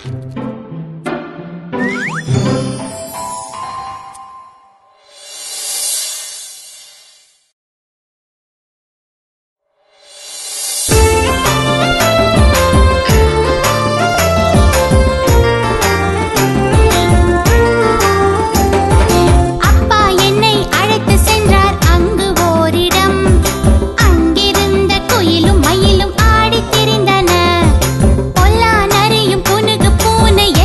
அப்பா என்னை அழைத்து சென்றார் அங்கு ஓரிடம் அங்கிருந்த குயிலும் மயிலும் ஆடித் திரிந்தன பொல்லா நரியும் புனுகு பூனை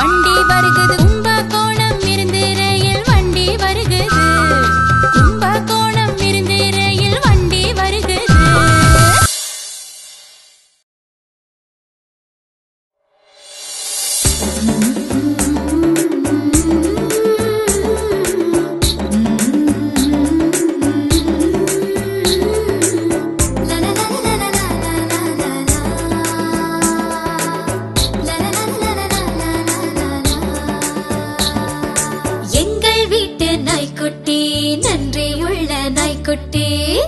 வண்டி வருகுது கும்பகோணம் இருந்து ரயில் வண்டி வருகுது கும்பகோணம் இருந்து ரயில் வண்டி வருகுது எங்கள் வீட்டு நாய்க்குட்டி நன்றியுள்ள நாய்க்குட்டி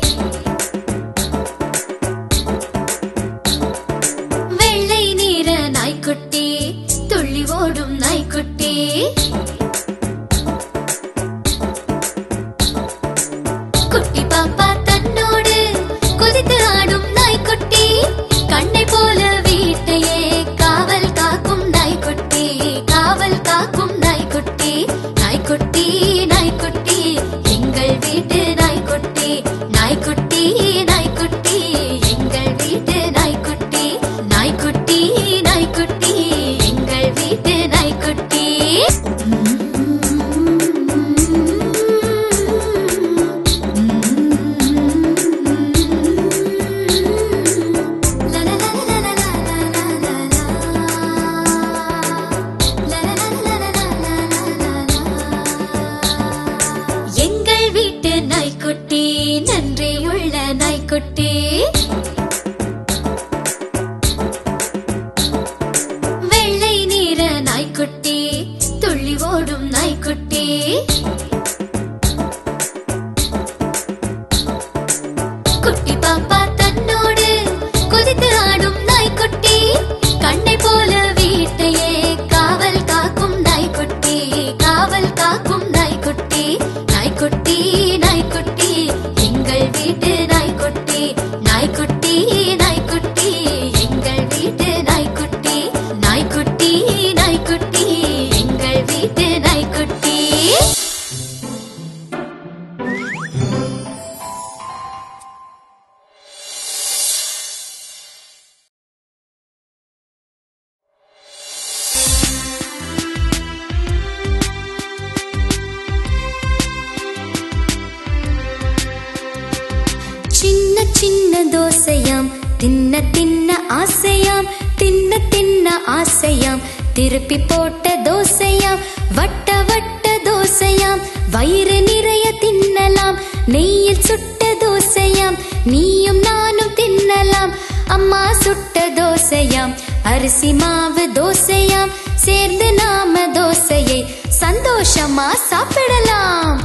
வெள்ளை நீர நாய்க்குட்டி துள்ளி ஓடும் நாய்க்குட்டி குட்டி பாப்பா தன்னோடு குதித்து ஆடும் நாய்க்குட்டி கண்ணை போல வீட்டையே காவல் காக்கும் நாய்க்குட்டி காவல் காக்கும் நாய்க்குட்டி நாய்க்குட்டி நாய்க்குட்டி எங்கள் வீட்டு நாய்க்குட்டி நாய்க்குட்டி நாய்க்குட்டி எங்கள் வீட்டு நாய்க்குட்டி நாய்க்குட்டி நாய்க்குட்டி எங்கள் வீட்டு நாய்க்குட்டி எங்கள் வீட்டு நாய்க்குட்டி நன்றியுள்ள நாய்க்குட்டி வெள்ளை நீர நாய்க்குட்டி துள்ளி ஓடும் நாய்க்குட்டி குட்டி பாப்பா தன்னோடு குதித்து ஆடும் நாய்க்குட்டி கண்ணை போல வீட்டையே காவல் காக்கும் நாய்க்குட்டி காவல் காக்கும் நாய்க்குட்டி நாய்க்குட்டி நாய்க்குட்டி எங்கள் வீட்டு நாய்க்குட்டி நாய்க்குட்டி நாய்க்குட்டி எங்கள் வீட்டு நாய்க்குட்டி நாய்க்குட்டி நாய்க்குட்டி எங்கள் வீட்டு நாய்க்குட்டி சின்ன சின்ன தோசையாம் தின்ன தின்ன ஆசையாம் தின்ன தின்ன ஆசையாம் திருப்பி போட்ட தோசையாம் வட்ட வட்ட தோசையாம் வயிறு நிறைய தின்னலாம் நெய்யில் சுட்ட தோசையாம் நீயும் நானும் தின்னலாம் அம்மா சுட்ட தோசையாம் அரிசி மாவு தோசையாம் சேர்ந்து நாம தோசையை சந்தோஷமா சாப்பிடலாம்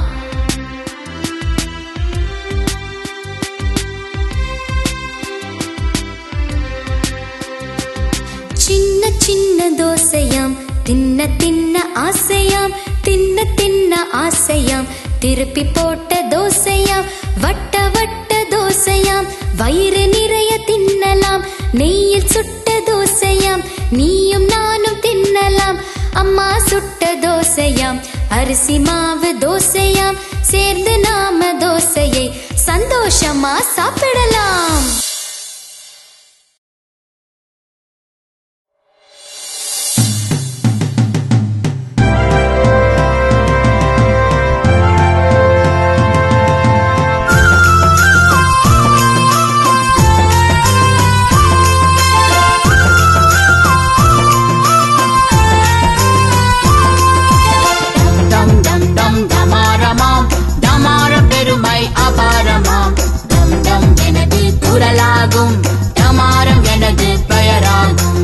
சின்ன சின்ன தோசையாம் தின்ன தின்ன ஆசையாம் தின்ன தின்ன ஆசையாம் திருப்பி போட்ட தோசையாம் வட்ட வட்ட தோசையாம் வயிறு நிறைய தின்னலாம் நெய்யில் சுட்ட தோசையாம் நீயும் நானும் தின்னலாம் அம்மா சுட்ட தோசையாம் அரிசி மாவு தோசையாம் சேர்ந்து நாம தோசையை சந்தோஷமா சாப்பிடலாம் டம் டம் டம் டமாரமாம் டமார பெருமை அபாரமாம் டம் டம் எனது குரலாகும் டமாரம் எனது பெயராகும்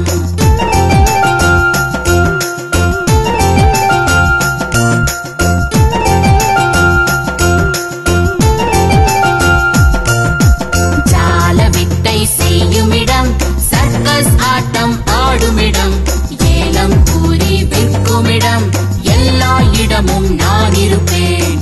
ஜால வித்தை செய்யுமிடம் சர்க்கஸ் ஆட்டம் ஆடுமிடம் ஏலம் கூறி விற்குமிடம் எல்லா இடமும் நான் இருப்பேன்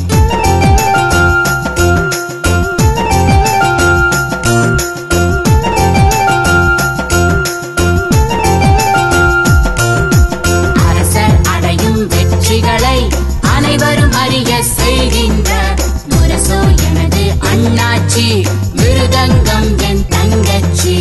அரசர் அடையும் வெற்றிகளை அனைவரும் அறிய செய்கின்ற முரசோ எனது அண்ணாச்சி மிருதங்கம் என் தங்கச்சி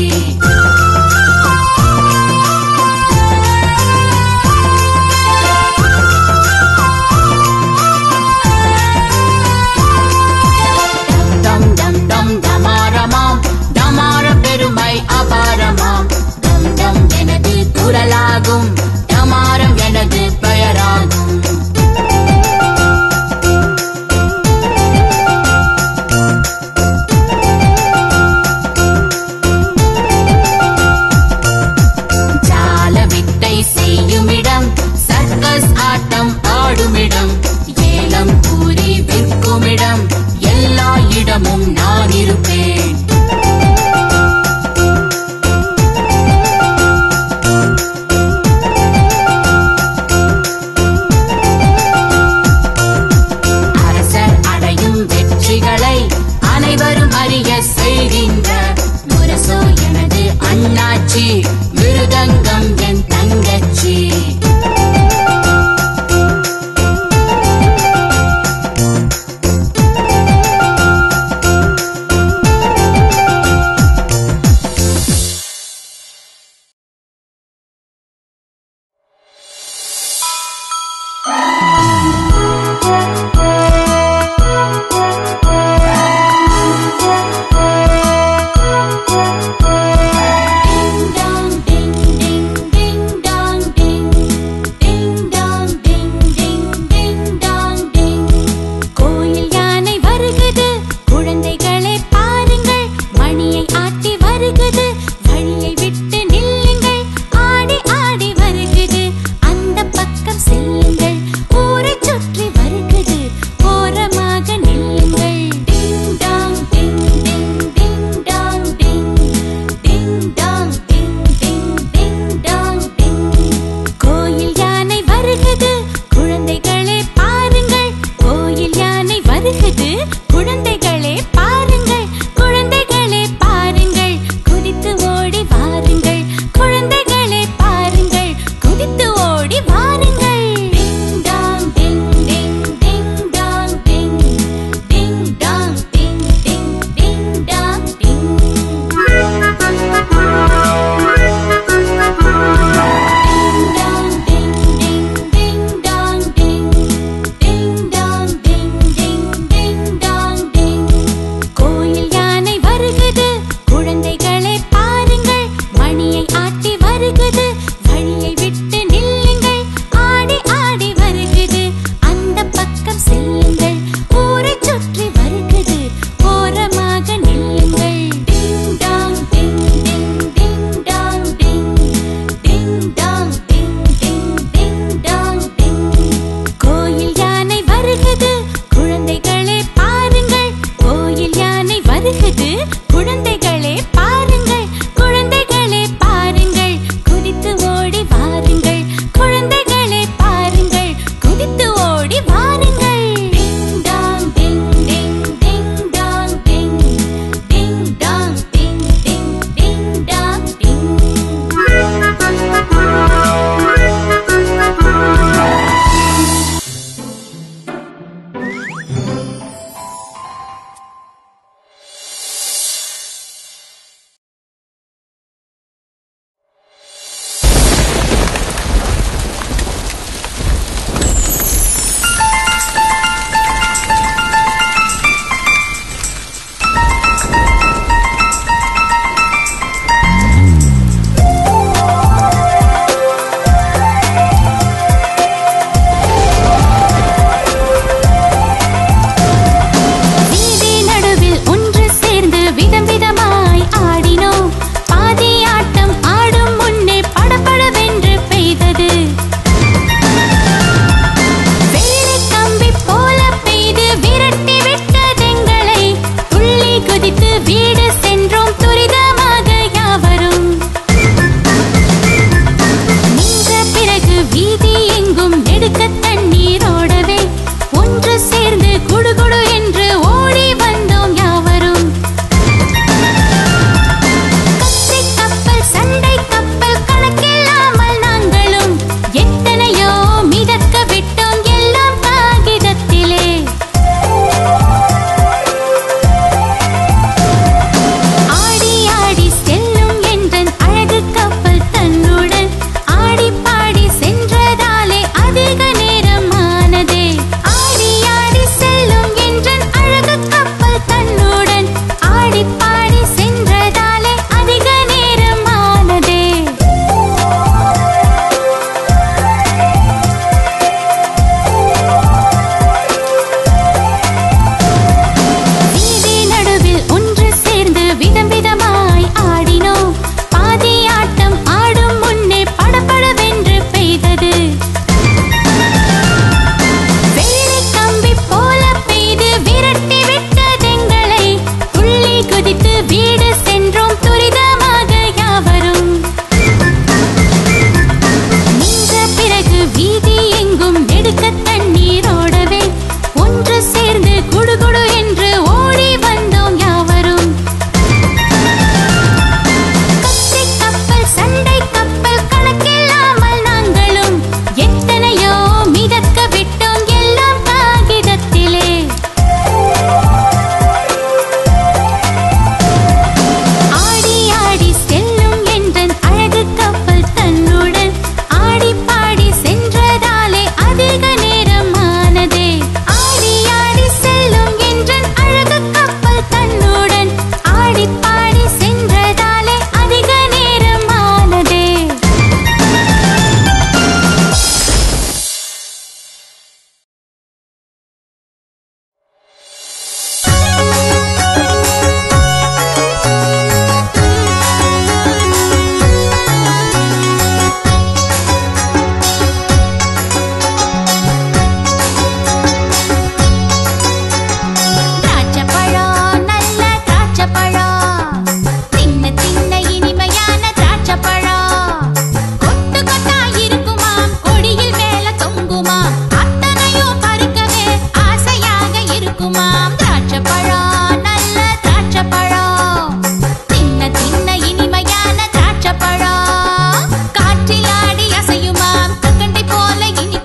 வருகிறது குழந்தைகளே பாருங்கள் கோயில் யானை வருகிறது குழந்தைகளே பாருங்கள் குழந்தைகளே பாருங்கள் குதித்து ஓடி வாருங்கள் குழந்தைகளே பாருங்கள் குதித்து ஓடி வாருங்கள் ding dong ding ding ding dong ding ding dong ding ding ding dong ding Ding dong, ding ding ding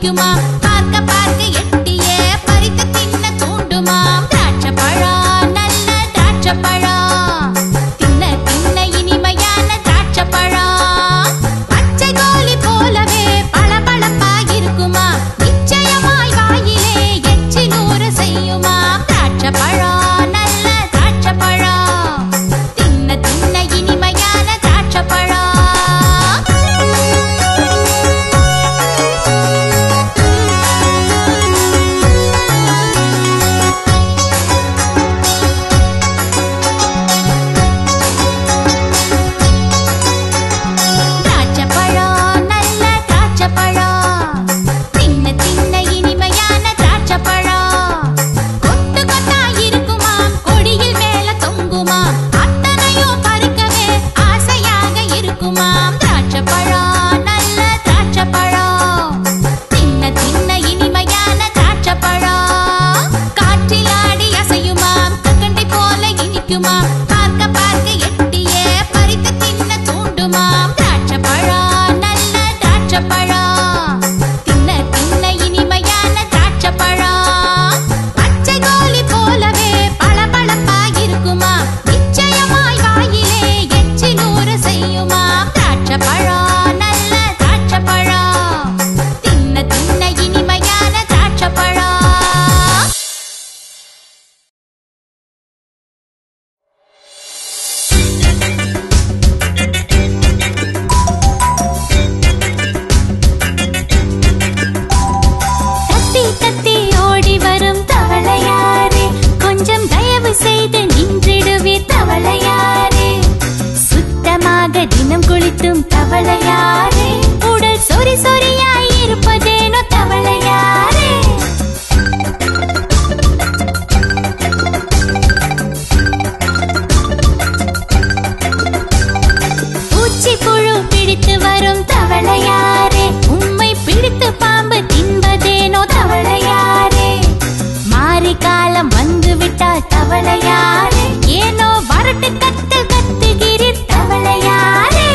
இனிக்குமா பார்க்க பார்க்க எட்டியே பறித்து தின்ன தூண்டுமா திராட்சை பழம் நல்ல திராட்சை பழம் தின்ன தின்ன இனிமையான திராட்சை பழம் பச்சை கோலி போலவே பளபளப்பா இருக்குமா நிச்சயமாய் வாயிலே எச்சி நூறு செய்யுமா திராட்சை பழம் நல்ல திராட்சை பழம் தின்ன தின்ன இனிமையான திராட்சை பழம் திராட்சைப்பழம் நல்ல திராட்சைப்பழம் தின்ன தின்ன இனிமையான திராட்சைப்பழம் கொத்து கொத்தா இருக்குமாம் கொடியில் மேல தொங்குமாம் அத்தனையும் பறிக்கவே ஆசையாக இருக்குமாம் திராட்சைப்பழம் நல்ல திராட்சைப்பழம் தின்ன தின்ன இனிமையான திராட்சைப்பழம் காற்றில் ஆடி அசையுமாம் கக்கண்டை போல இனிக்குமாம் பார்க்க பார்க்க எட்டியே பறித்து தின்ன தூண்டுமாம் திராட்சைப்பழம் நல்ல திராட்சைப்பழம் தின்ன தின்ன இனிமையான திராட்சைப்பழம் பச்சை கோலி போலவே பளபளப்பா இருக்குமா நிச்சயமாய் வாயிலே எச்சி நூறு செய்யுமா திராட்சைப்பழம் நல்ல திராட்சைப்பழம் தின்ன தின்ன இனிமையான திராட்சைப்பழம் தத்தி தத்தி ஓடி வரும் தவளையாரே கொஞ்சம் தயவு செய்து நின்றிடுவீர் தவளையாரே சுத்தமாக தினம் குளித்தும் தவளையாரே உடல் சொறி சொறியாய் இருப்பதேனோ தவளையாரே பூச்சி புழு பிடித்து வரும் தவளையாரே உம்மை பிடித்து பாம்பு தின்பதேனோ தவளையாரே மாரி காலம் வந்து விட்டால் தவளையாரே ஏனோ வரட்டு கத்து கத்துகிறீர் தவளையாரே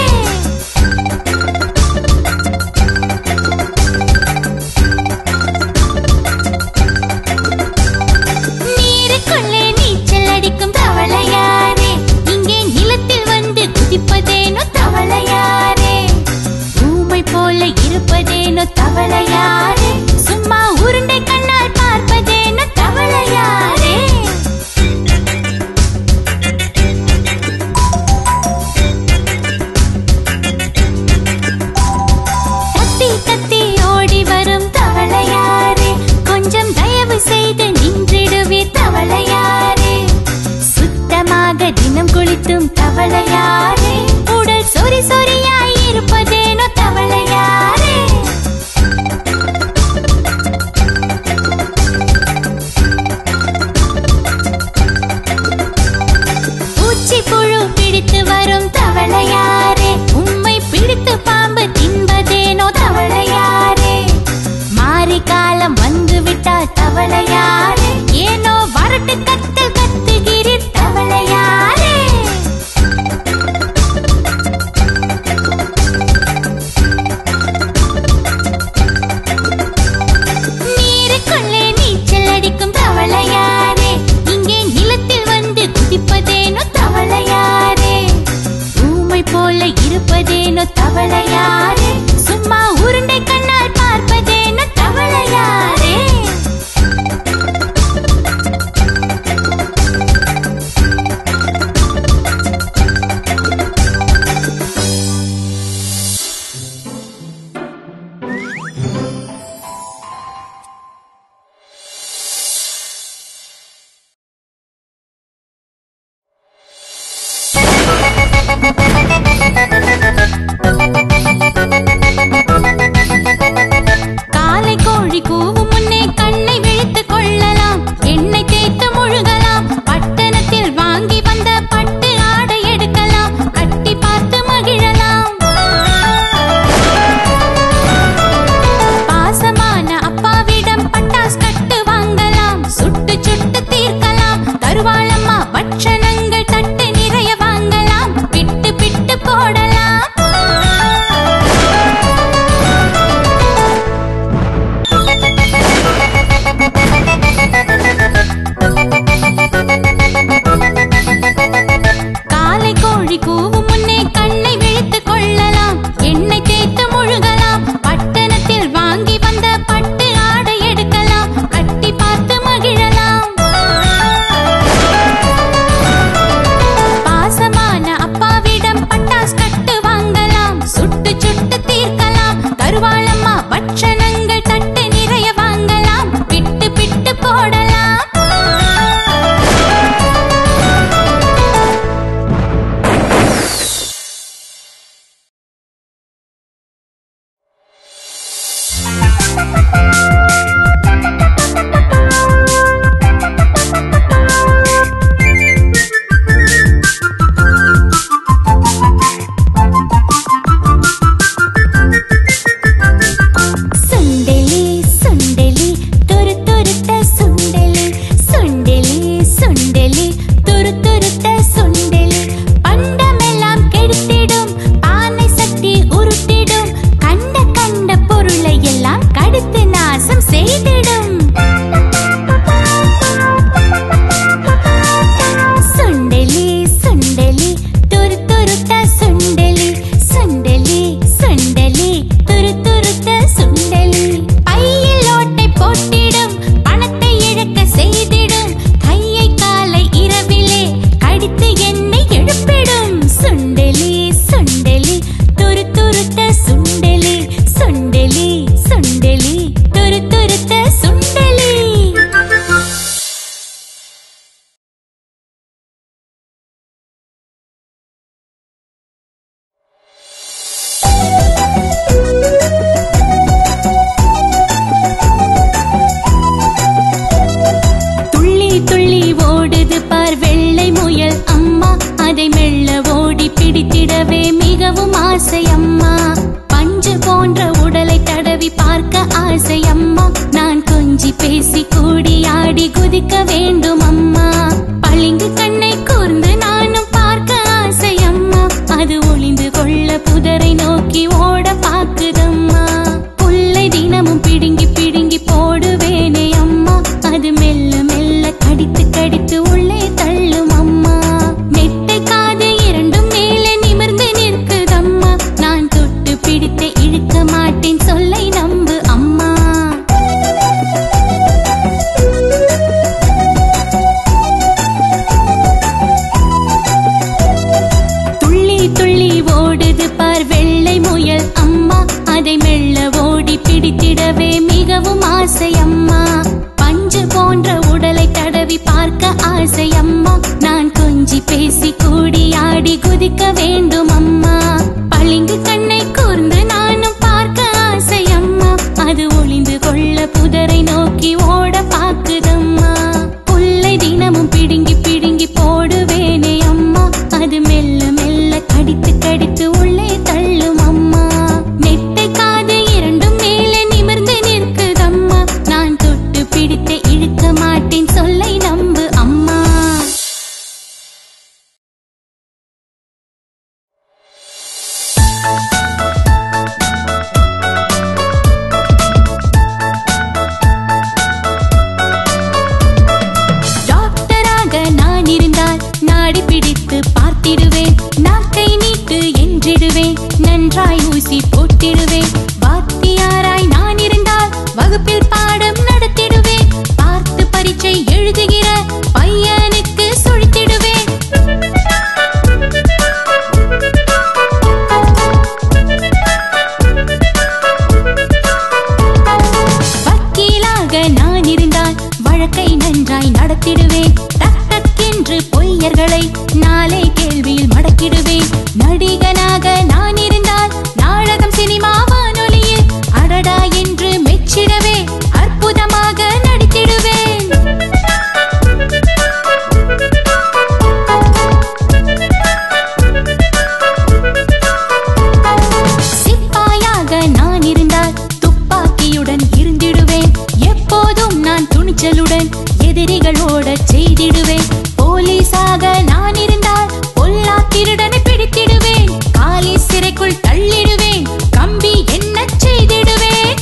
நீருக்குள்ளே நீச்சல் அடிக்கும் தவளையாரே இங்கே நிலத்தில் வந்து குதிப்பதேனோ தவளையாரே ஊமை போல இருப்பதேனோ தவளையாரே சும்மா உருண்டை கண்ணால் பார்ப்பதேனோ தவளையாரே தத்தி தத்தி ஓடி வரும் தவளையாரே கொஞ்சம் தயவு செய்து நின்றிடுவீர் தவளையாரே சுத்தமாக தினம் குளித்தும் தவளையாரே உடல் சொறி சொறியாய் இருப்பதேனோ தவளையாரே பூச்சி புழு பிடித்து வரும் தவளையாரே உம்மை பிடித்து பாம்பு தின்பதேனோ தவளையாரே மாரி காலம் வந்து விட்டால் தவளையாரே ஏனோ வரட்டு கத்து கத்துகிறீர் தவளையாரே நீருக்குள்ளே நீச்சல் அடிக்கும் தவளையாரே இங்கே நிலத்தில் வந்து குதிப்பதேனோ தவளையாரே ஊமை போல இருப்பதேனோ தவளையாரே சும்மா உருண்டை கண்ணால் பார்ப்பதேனோ தவளையாரே சுண்டெலி சுண்டெலி துரு துருத்த சுண்டெலி சுண்டெலி சுண்டெலி துரு துருத்த சுண்டெலி பண்டமெல்லாம் கெடுத்திடும் பானை சட்டி உருட்டிடும் கண்ட கண்ட பொருளை எல்லாம் கடுத்து நாசம் செய்திடும் சுண்டெலி சுண்டெலி துரு துருத்த சுண்டெலி சுண்டெலி சுண்டெலி துரு துருத்த சுண்டெலி பையில் ஓட்டை போட்டிடும் பணத்தை இழக்க செய்திடும் கையை காலை இரவிலே கடித்து என்னை எழுப்பிடும் சுண்டெலி சுண்டெலி துரு துருத்த சுண்டெலி சுண்டெலி சுண்டெலி துரு துருத்த சுண்டெலி துள்ளி துள்ளி ஓடுது பார் வெள்ளை முயல் அம்மா அதை மெல்ல ஓடி பிடித்திடவே மிகவும் ஆசை அம்மா பஞ்சு போன்ற உடலை தடவி பார்க்க ஆசை அம்மா நான் கொஞ்சி பேசி கூடி ஆடி குதிக்க வேண்டும் அம்மா பளிங்கு கண்ணை கூர்ந்து நானும் பார்க்க ஆசை அம்மா அது ஒளிந்து கொள்ள புதரை நோக்கி ஓட பாக்குதம்மா புல்லை தினமும் பிடுங்கி பிடுங்கி போடுவேனே அம்மா அது மெல்ல மெல்ல கடித்து கடித்து உள்ளே தள்ளும் அம்மா நெட்டை காது இரண்டும் மேலே நிமிர்ந்து நிற்குதம்மா நான் தொட்டு பிடித்து இழுக்க மாட்டேன் சொல்லை நம்பு அம்மா துள்ளி துள்ளி ஓடுது பார் வெள்ளை முயல் அம்மா அதை மெல்ல ஓடி பிடித்திடவே மிகவும் ஆசை அம்மா பஞ்சு போன்ற உடலை தடவி பார்க்க ஆசை அம்மா நான் கொஞ்சி பேசி கூடி ஆடி குதிக்க வேண்டும் அம்மா பளிங்கு கண்ணை கூர்ந்து நானும் பார்க்க ஆசை அம்மா அது ஒளிந்து கொள்ள புதரை நோக்கி ஓட பாக்குதம்மா புல்லை தினமும் பிடுங்கி பிடுங்கி போடுவேனே அம்மா அது மெல்ல மெல்ல கடித்து கடித்து உள்ளே தள்ளும் அம்மா நெட்டை காது இரண்டும் மேலே நிமிர்ந்து நிற்குதம்மா நான் தொட்டு பிடித்து இழுக்க மாட்டேன் சொல்லை நம்பு அம்மா டாக்டராக நான் இருந்தால் நாடி பிடித்து பார்த்திடுவேன் நாக்கை நீட்டு என்றிடுவேன் நன்றாய் ஊசி போட்டிடுவேன் வாத்தியாராய் நான் இருந்தால் வகுப்பில் பாடம் நடத்திடுவேன் பார்த்து பரீட்சை எழுதுகிற பையனுக்கு சுழித்திடுவேன் வக்கீலாக நான் இருந்தால் வழக்கை நன்றாய் நடத்திடுவேன் டக் டக் என்று பொய்யர்களை நாளை கேள்வியில் மடக்கிடுவேன் நடிகனாக நான் இருந்தால் நாடகம் சினிமா வானொலியில் அடடா என்று மெச்சிடவே அற்புதமாக நடித்திடுவேன் சிப்பாயாக நான் இருந்தால் துப்பாக்கியுடன் இருந்திடுவேன் எப்போதும் நான் துணிச்சலுடன் எதிரிகள் ஓடச் செய்திடுவேன் போலீஸாக நான் இருந்தால் பொல்லா திருடனை பிடித்திடுவேன் காலி சிறைக்குள் தள்ளிடுவேன் கம்பி என்னச் செய்திடுவேன்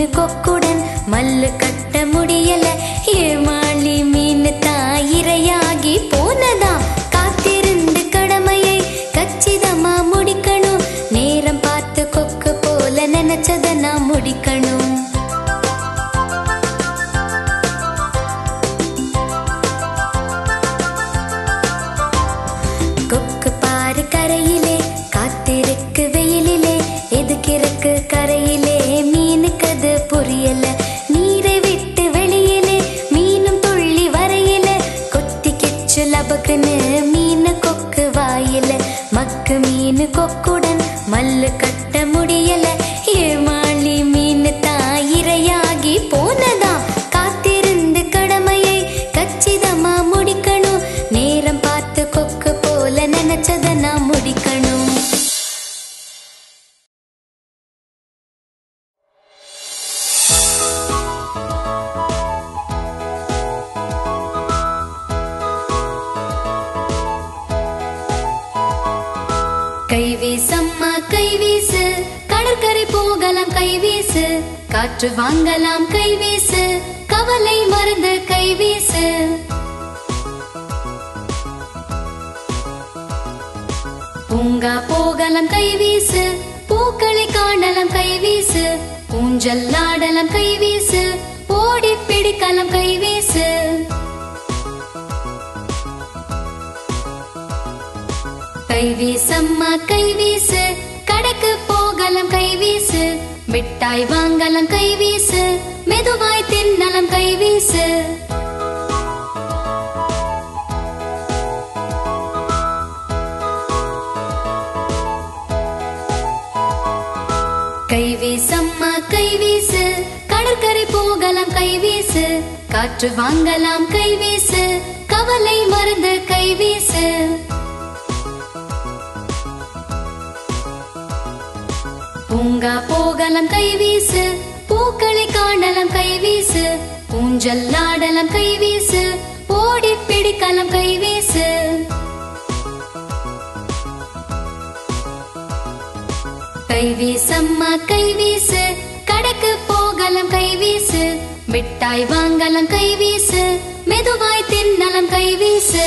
கொக்குடன் மல்லு கட்ட முடியல ஏமாளி மீன் தாயிரையாகி போனதாம் காத்திருந்து கடமையை கச்சிதமா முடிக்கணும் நேரம் பார்த்து கொக்கு போல நினைச்சத நான் முடிக்கணும் கொக்கு பாரு கரையிலே காத்திருக்கு வெயிலிலே எதுக்கிருக்கு கரையிலே மீனுக்கு அது புரியல நீரை விட்டு வெளியிலே மீனும் துள்ளி வரையில கொத்தி கிச்சு லபக்குன்னு மீனு கொக்கு வாயில மக்கு மீனு கொக்குடன் மல்லு கட்ட முடியல ஏமாளி மீன் தாயிரையாகி போனதாம் காத்திருந்து கடமையை கச்சிதமா முடிக்கணும் நேரம் பார்த்து கொக்கு போல நினைச்சத நான் முடிக்கணும் கைவீசம்மா கைவீசு கடற்கரை போகலாம் கைவீசு காற்று வாங்கலாம் கைவீசு கவலை மறந்து கைவீசு பூங்கா போகலாம் கைவீசு பூக்களை காணலாம் கைவீசு ஊஞ்சல் ஆடலாம் கைவீசு ஓடி பிடிக்கலாம் கைவீசு கைவீசம்மா கைவீசு கடைக்கு போகலாம் கைவீசு மிட்டாய் வாங்கலாம் கைவீசு மெதுவாய் தின்னலாம் கைவீசு கைவீசம்மா கைவீசு கடற்கரை போகலாம் கைவீசு காற்று வாங்கலாம் கைவீசு கவலை மறந்து கைவீசு பூங்கா போகலாம் கைவீசு பூக்களை காணலாம் கைவீசு ஊஞ்சல் ஆடலாம் கைவீசு ஓடி பிடிக்கலாம் கைவீசு கைவீசம்மா கைவீசு கடைக்கு போகலாம் கைவீசு மிட்டாய் வாங்கலாம் கைவீசு மெதுவாய் தின்னலாம் கைவீசு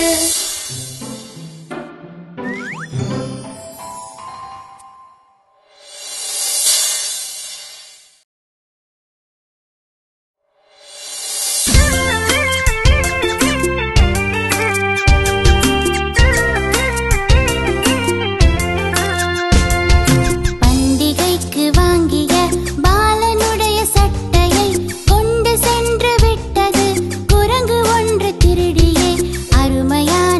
பண்டிகைக்கு வாங்கிய பாலனுடைய சட்டையை கொண்டு சென்று விட்டது குரங்கு ஒன்று திருடியே அருமையான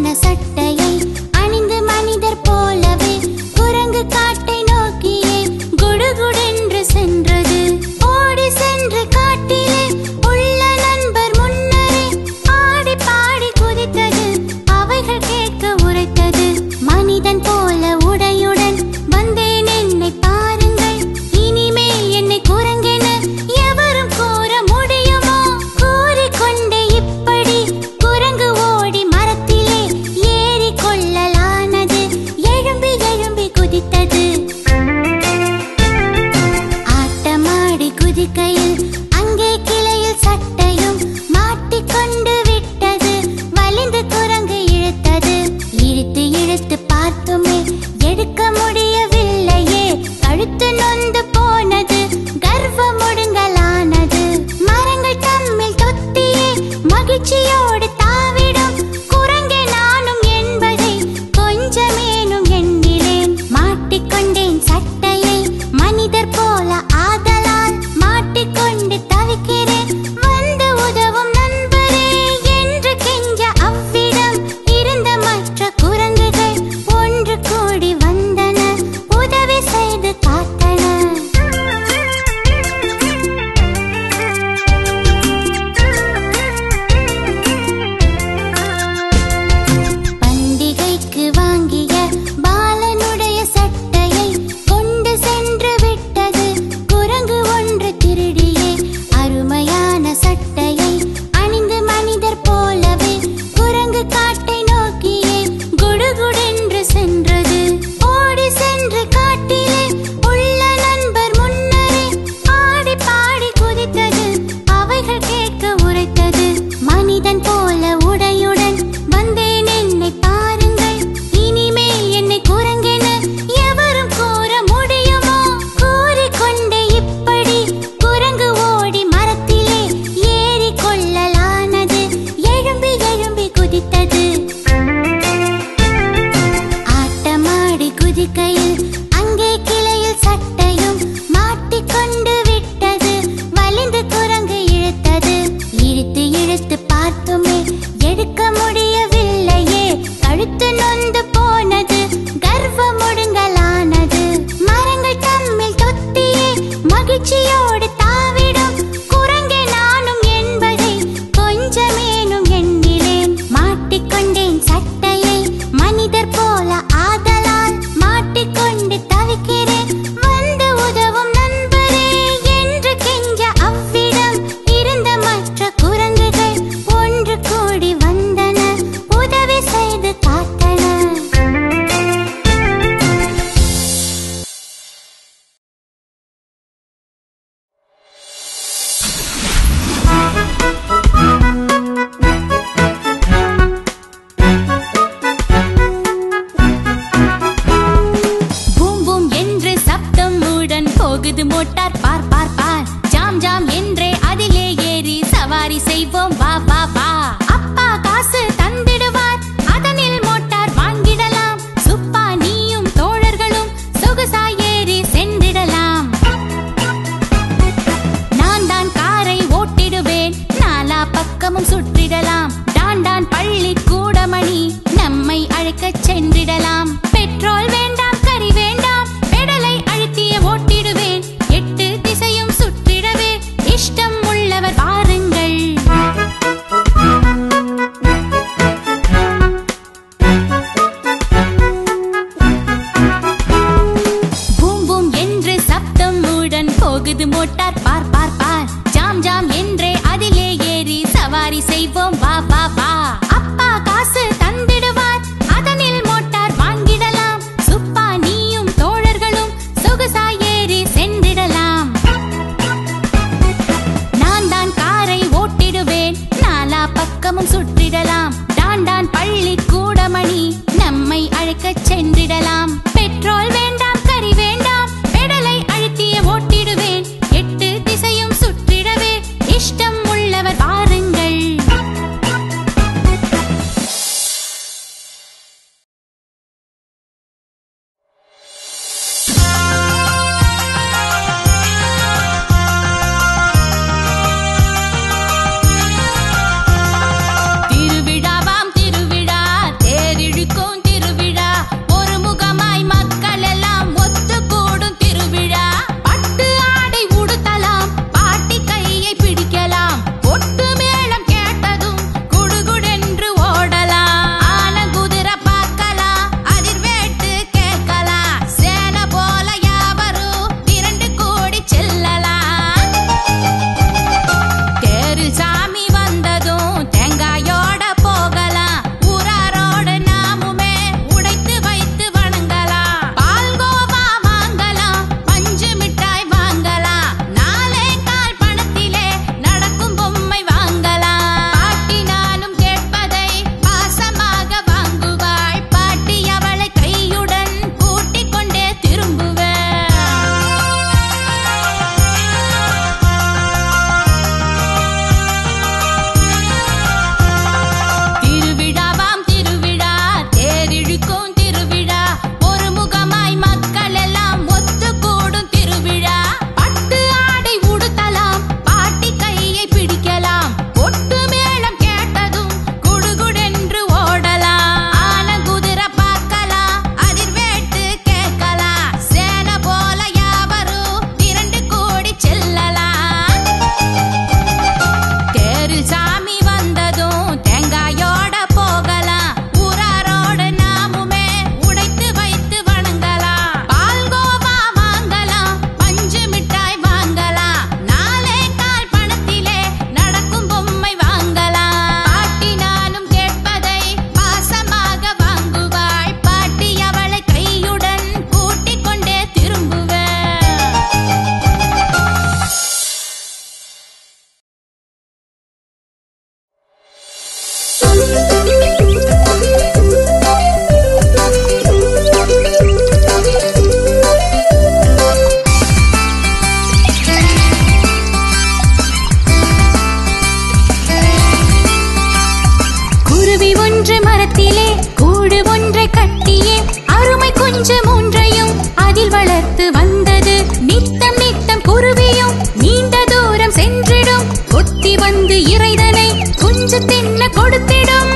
குஞ்சு மூன்றையும் அதில் வளர்த்து வந்தது நித்தம் நித்தம் குருவியும் நீண்ட தூரம் சென்றிடும் கொத்தி வந்து இறைதனை குஞ்சு தின்ன கொடுத்திடும்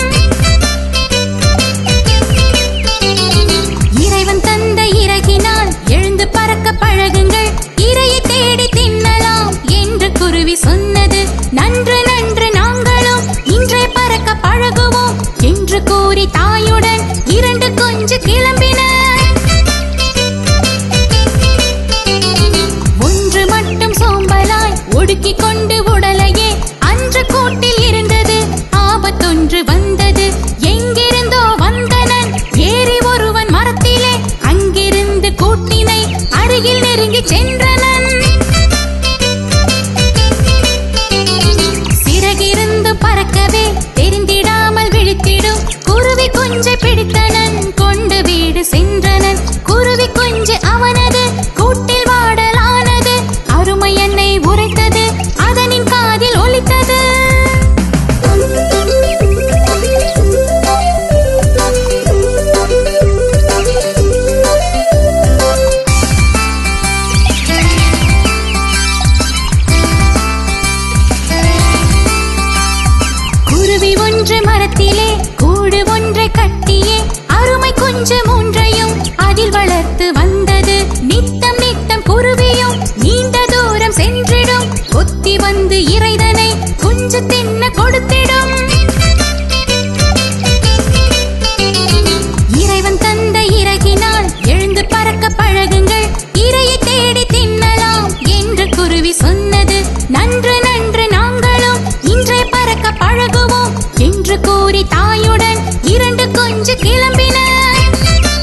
இறைவன் தந்த இறகினால் எழுந்து பறக்க பழகுங்கள் இரையை தேடி தின்னலாம் என்று குருவி சொன்னது நன்று நன்று நாங்களும் இன்றே பறக்க பழகுவோம் என்று கூறி தாயுடன் இரண்டு குஞ்சு கிளம்பின ஒன்று மட்டும் சோம்பலாய் ஒடுக்கிக் கொண்டு உடலையே அன்று கூட்டில் இருந்தது ஆபத்தொன்று வந்தது எங்கிருந்தோ வந்தனன் ஏறி ஒருவன் மரத்திலே அங்கிருந்து கூட்டினை அருகில் நெருங்கி சென்றனன் சிறகிருந்து பறக்கவே தெரிந்திடாமல் விழித்திடும் குருவி குஞ்சை பிடித்தனன் கொண்டு வீடு சென்றனன் குருவி குஞ்சு அவனது கூட்டில் வாடலானது அருமை என்னை உரைத்தது அதனின் காதில் ஒலித்தது குருவி ஒன்று மரத்திலே கூடு ஒன்றை கட்டியே அருமை குஞ்சு மூன்றையும் அதில் வளர்த்து வந்தது நித்தம் நித்தம் குருவியும் நீண்ட தூரம் சென்றிடும் கொத்தி வந்து இறைதனை குஞ்சு தின்ன கொடுத்திடும் இறைவன் தந்த இறகினால் எழுந்து பறக்க பழகுங்கள் இரையை தேடி தின்னலாம் என்று குருவி சொன்னது நன்று நன்று நாங்களும் இன்றே பறக்க பழகுவோம் என்று கூறி தாயுடன் இரண்டு குஞ்சு கிளம்பின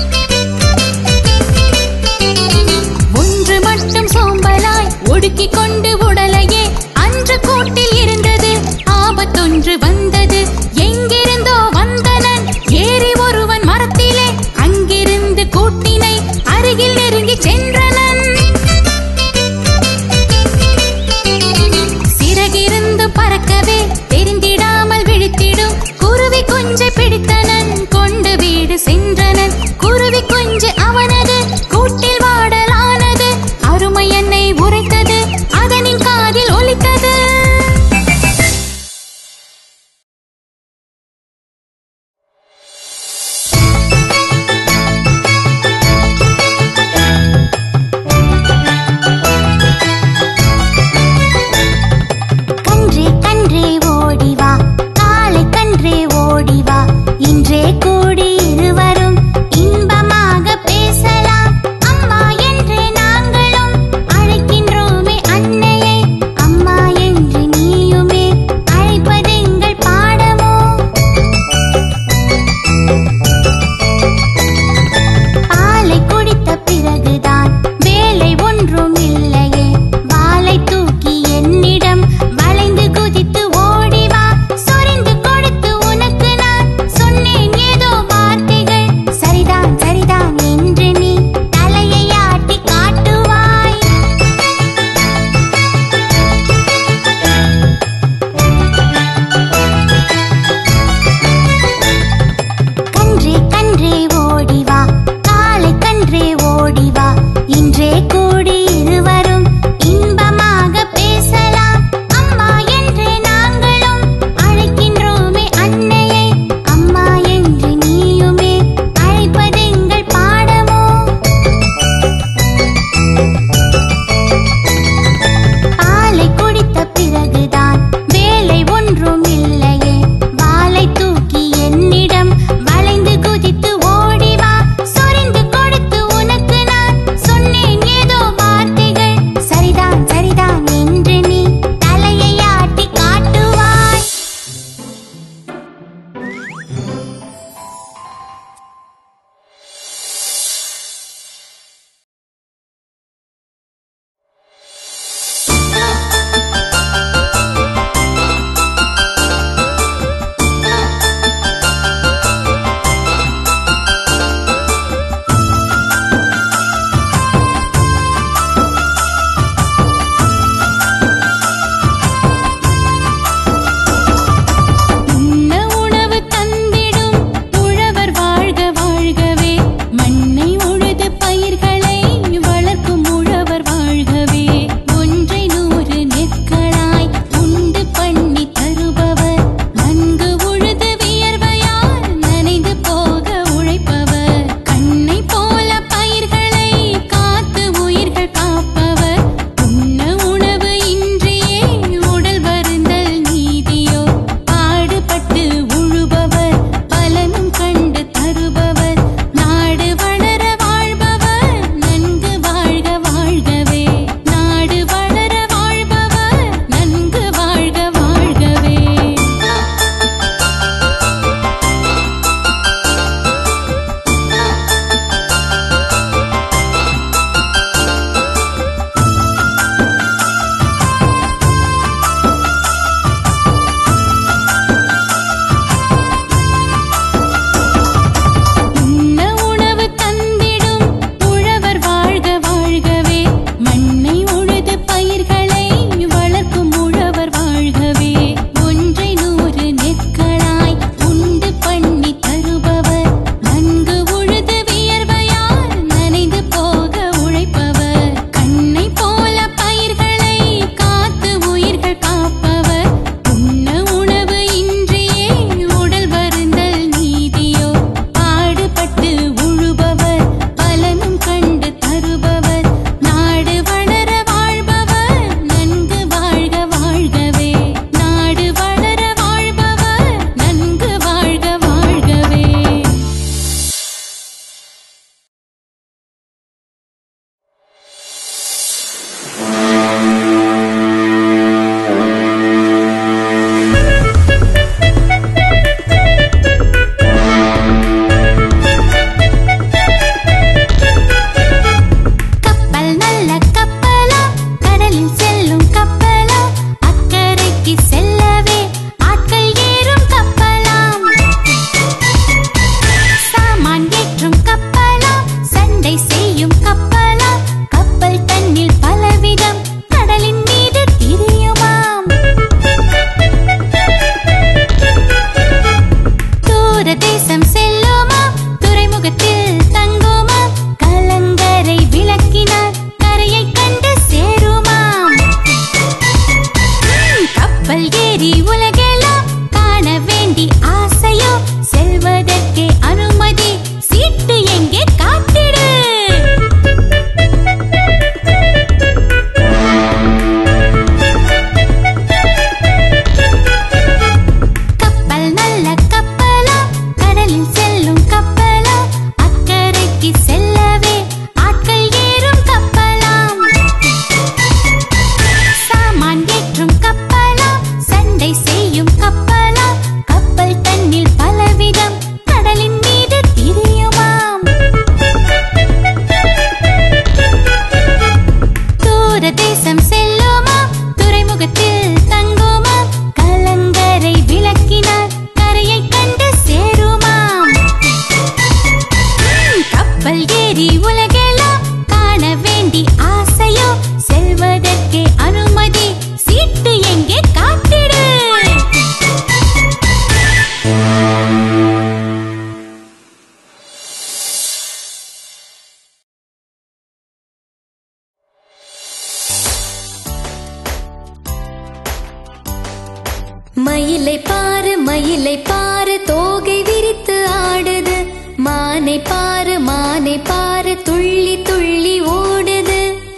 மயிலை பாரு மயிலை பாரு தோகை விரித்து ஆடுது மானை பாரு மானை பாரு துள்ளி துள்ளி ஓடுது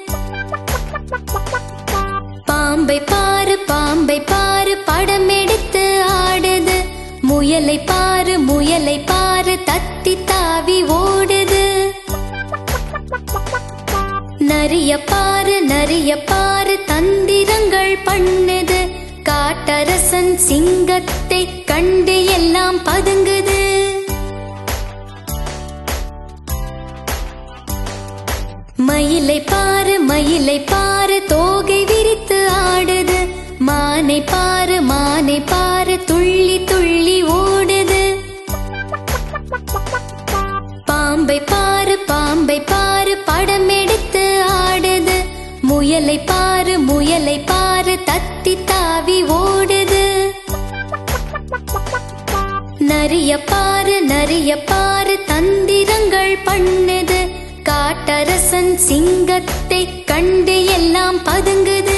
பாம்பை பாரு பாம்பை பாரு படம் எடுத்து ஆடுது முயலை பாரு முயலை பாரு தத்தி தாவி ஓடுது நரிய பாரு நரிய பாரு தந்திரங்கள் பண்ணுது காட்டரசன் சிங்கத்தை கண்டு எல்லாம் பதுங்குது மயிலை பாரு மயிலை பாரு தோகை விரித்து ஆடுது மானை பாரு மானை பாரு துள்ளி துள்ளி ஓடுது பாம்பை பாரு பாம்பை பாரு படம் எடுத்து ஆடுது முயலை பாரு முயலை பாரு தத்தி தாவி ஓடுது நரிய பாரு நரிய பாரு தந்திரங்கள் பண்ணுது காட்டரசன் சிங்கத்தை கண்டு எல்லாம் பதுங்குது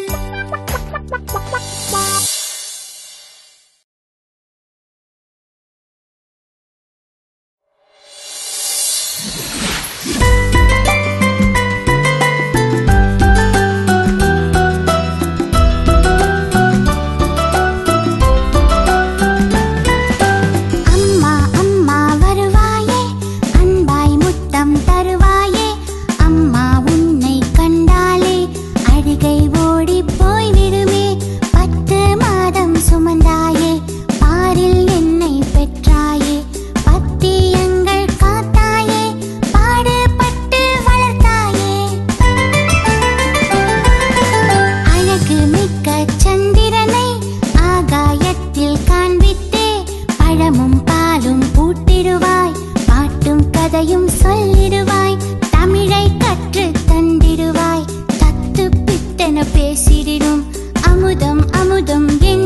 அம்மா அம்மா வருவாயே அன்பாய் முத்தம் தருவாயே அம்மா உன்னை கண்டாலே அழுகை ஓடி போய்விடுமே பத்து மாதம் சுமந்தாயே பாரில் என்னை பெற்றாயே பத்தியங்கள் காத்தாயே பாடுபட்டு வளர்த்தாயே அழகு மிக்க சந்திரனை ஆகாயத்தில் காண்பித்தே பழமும் பாலும் பூட்டிடுவாய் பாட்டும் கதையும் சொல்லிடுவாய் தமிழை கற்று தந்திடுவாய் தத்து பித்தன பேசிடிடும் அமுதம் அமுதம் என்